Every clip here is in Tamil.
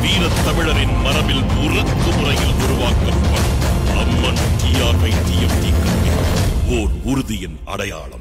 வீரத் தமிழரின் மரபில் உறக்கு முறையில் உருவாக்கப்படும் அம்மன் டிஆர்ஐ டிஎம்டி கல்வி ஓர் உறுதியின் அடையாளம்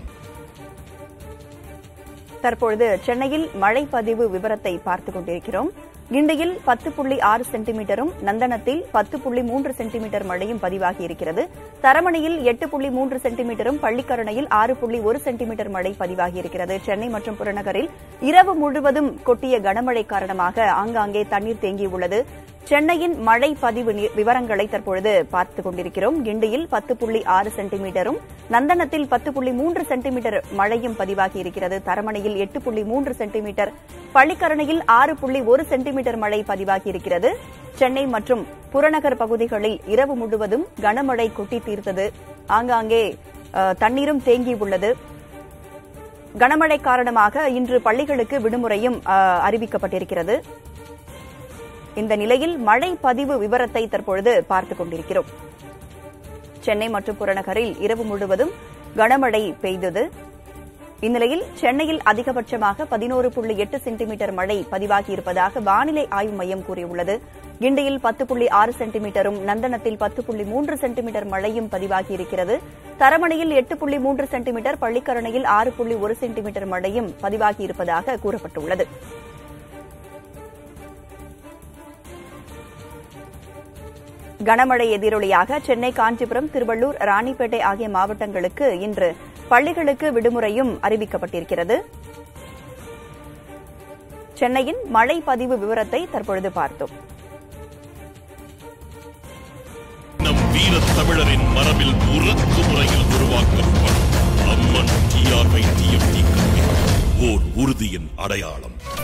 தற்பொழுது சென்னையில் மழை பதிவு விவரத்தை பார்த்துக் கொண்டிருக்கிறோம் கிண்டியில் பத்து புள்ளி ஆறு சென்டிமீட்டரும் நந்தனத்தில் பத்து புள்ளி மூன்று சென்டிமீட்டர் மழையும் பதிவாகி இருக்கிறது தரமணியில் எட்டு புள்ளி மூன்று சென்டிமீட்டரும் பள்ளிக்கரணையில் ஆறு புள்ளி ஒரு சென்டிமீட்டர் மழை பதிவாகி இருக்கிறது சென்னை மற்றும் புறநகரில் இரவு முழுவதும் கொட்டிய கனமழை காரணமாக ஆங்காங்கே தண்ணீர் தேங்கியுள்ளது சென்னையின் மழை பதிவு நி- விவரங்களை தற்பொழுது பார்த்துக் கொண்டிருக்கிறோம் கிண்டியில் பத்து புள்ளி ஆறு சென்டிமீட்டரும் நந்தனத்தில் பத்து புள்ளி மூன்று சென்டிமீட்டர் மழையும் பதிவாகி இருக்கிறது தரமணையில் எட்டு புள்ளி மூன்று சென்டிமீட்டர் பள்ளிக்கரணையில் ஆறு புள்ளி ஒரு சென்டிமீட்டர் மழை பதிவாகி இருக்கிறது சென்னை மற்றும் புறநகர் பகுதிகளில் இரவு முழுவதும் கனமழை கொட்டி தீர்த்தது ஆங்காங்கே அஹ், தண்ணீரும் தேங்கியுள்ளது கனமழை காரணமாக இன்று பள்ளிகளுக்கு விடுமுறையும் அஹ், அறிவிக்கப்பட்டிருக்கிறது இந்த நிலையில் மழை பதிவு விவரத்தை தற்பொழுது பார்த்துக் கொண்டிருக்கிறோம் சென்னை மற்றும் புறநகரில் இரவு முழுவதும் கனமழை பெய்தது இந்நிலையில் சென்னையில் அதிகபட்சமாக பதினோரு புள்ளி எட்டு சென்டிமீட்டர் மழை பதிவாகியிருப்பதாக வானிலை ஆய்வு மையம் கூறியுள்ளது கிண்டியில் பத்து புள்ளி ஆறு சென்டிமீட்டரும் நந்தனத்தில் பத்து புள்ளி மூன்று சென்டிமீட்டர் மழையும் பதிவாகியிருக்கிறது தரமணையில் எட்டு புள்ளி மூன்று சென்டிமீட்டர் பள்ளிக்கரணையில் ஆறு புள்ளி ஒரு சென்டிமீட்டர் மழையும் பதிவாகியிருப்பதாக கூறப்பட்டுள்ளது கனமழை எதிரொலியாக சென்னை காஞ்சிபுரம் திருவள்ளூர் ராணிப்பேட்டை ஆகிய மாவட்டங்களுக்கு இன்று பள்ளிகளுக்கு விடுமுறையும் அறிவிக்கப்பட்டிருக்கிறது சென்னையின் மழை பதிவு விவரத்தை தற்பொழுது பார்த்தோம் நம் வீரத் தமிழரின் மரபில் உறக்கு முறையில் உருவாக்கப்படும் அம்மன் டிஆர்ஐ டிஎம்டி கல்வி ஓர் உறுதியின் அடையாளம்